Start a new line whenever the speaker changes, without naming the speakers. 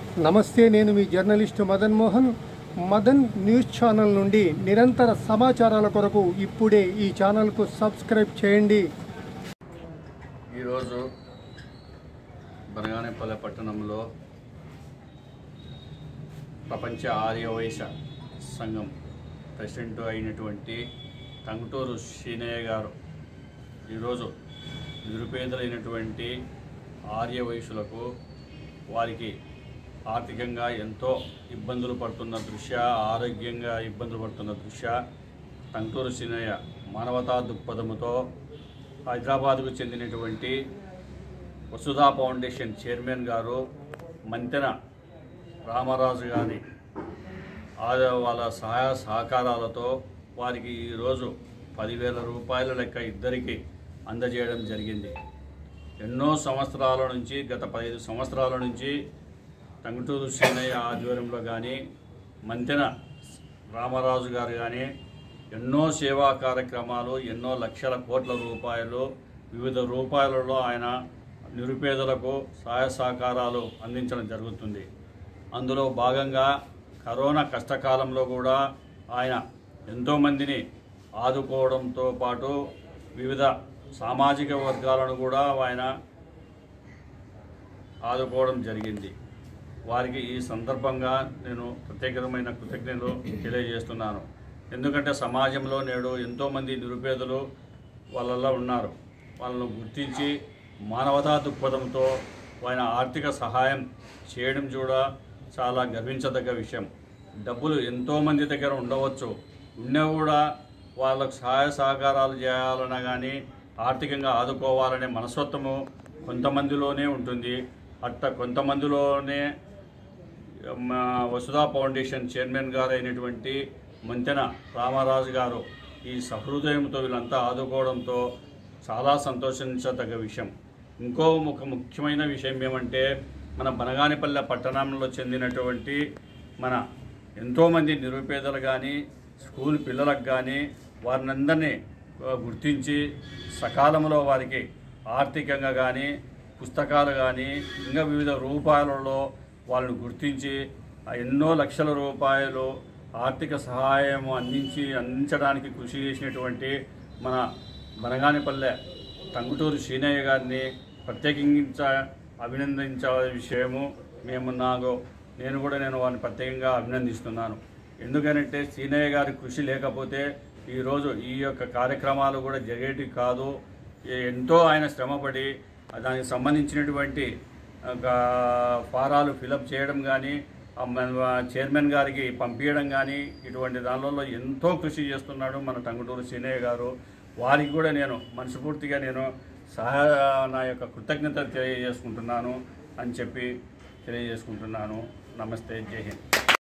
నమస్తే నేను మీ journalist Madan Mohan Madan news channel నుండి నిరంతర సమాచారాల కొరకు ఇప్పుడే ఈ ఛానల్కు సబ్స్క్రైబ్ చేయండి
ఈరోజు బనగానేపల్లె పట్టణంలో ప్రపంచ ఆర్యవైశ్య సంఘం ప్రెసిడెంట్ అయినటువంటి టంగుటూరు శ్రీనయ్య గారు ఈరోజు నిరుపేదలైనటువంటి ఆర్యవైశ్యులకు వారికి ఆర్థికంగా ఎంతో ఇబ్బందులు పడుతున్న దృష్ట్యా ఆరోగ్యంగా ఇబ్బందులు పడుతున్న దృష్ట్యా టంగుటూరు శ్రీనయ్య మానవతా దృక్పథముతో హైదరాబాద్కు చెందినటువంటి వసుధా ఫౌండేషన్ చైర్మన్ గారు మంతెన రామరాజు గారి ఆ- వాళ్ళ సహాయ సహకారాలతో వారికి ఈరోజు పదివేల రూపాయల లెక్క ఇద్దరికి అందజేయడం జరిగింది ఎన్నో సంవత్సరాల నుంచి గత పదిహేను సంవత్సరాల నుంచి టంగుటూరు సీనయ్య ఆధ్వర్యంలో కానీ మంతెన రామరాజు గారు కానీ ఎన్నో సేవా కార్యక్రమాలు ఎన్నో లక్షల కోట్ల రూపాయలు వివిధ రూపాయలలో ఆయన నిరుపేదలకు సహాయ సహకారాలు అందించడం జరుగుతుంది అందులో భాగంగా కరోనా కష్టకాలంలో కూడా ఆయన ఎంతోమందిని ఆదుకోవడంతో పాటు వివిధ సామాజిక వర్గాలను కూడా ఆయన ఆదుకోవడం జరిగింది వారికి ఈ సందర్భంగా నేను ప్రత్యేకమైన కృతజ్ఞతలు తెలియజేస్తున్నాను ఎందుకంటే సమాజంలో నేడు ఎంతోమంది నిరుపేదలు వాళ్ళల్లో ఉన్నారు వాళ్ళను గుర్తించి మానవతా దృక్పథంతో ఆయన ఆర్థిక సహాయం చేయడం కూడా చాలా గర్వించదగ్గ విషయం డబ్బులు ఎంతోమంది దగ్గర ఉండవచ్చు ఉన్నా కూడా వాళ్ళకు సహాయ సహకారాలు చేయాలన్నా కానీ ఆర్థికంగా ఆదుకోవాలనే మనస్తత్వము కొంతమందిలోనే ఉంటుంది అట్ట కొంతమందిలోనే మా వసుధా ఫౌండేషన్ చైర్మన్ గారు అయినటువంటి మంతెన రామరాజు గారు ఈ సహృదయంతో వీళ్ళంతా ఆదుకోవడంతో చాలా సంతోషించదగ్గ విషయం ఇంకో ఒక ముఖ్యమైన విషయం ఏమంటే మన బనగానిపల్లె పట్టణంలో చెందినటువంటి మన ఎంతోమంది నిరుపేదలు కానీ స్కూల్ పిల్లలకు కానీ వారినందరినీ ఆ, గుర్తించి సకాలంలో వారికి ఆర్థికంగా కానీ పుస్తకాలు కానీ ఇంకా వివిధ రూపాయలలో వాళ్ళని గుర్తించి ఆ ఎన్నో లక్షల రూపాయలు ఆర్థిక సహాయం అందించి అందించడానికి కృషి చేసినటువంటి మన బనగానిపల్లె టంగుటూరు శ్రీనయ్య గారిని ప్రత్యేకించ అభినందించ విషయము మేము నాకు నేను కూడా నేను వారిని ప్రత్యేకంగా అభినందిస్తున్నాను ఎందుకనంటే శ్రీనయ్య గారి కృషి లేకపోతే ఈరోజు ఈ యొక్క కార్యక్రమాలు కూడా జరిగేటివి కాదు ఏ- ఎంతో ఆయన శ్రమపడి దానికి సంబంధించినటువంటి ఒక ఫారాలు ఫిలప్ చేయడం కానీ ఆ మన చైర్మన్ గారికి పంపించడం కానీ ఇటువంటి దానిలో ఎంతో కృషి చేస్తున్నాడు మన టంగుటూరు సీనయ్య గారు వారికి కూడా నేను మనస్ఫూర్తిగా నేను సహా నా యొక్క కృతజ్ఞతలు తెలియజేసుకుంటున్నాను అని చెప్పి తెలియజేసుకుంటున్నాను నమస్తే జై హింద్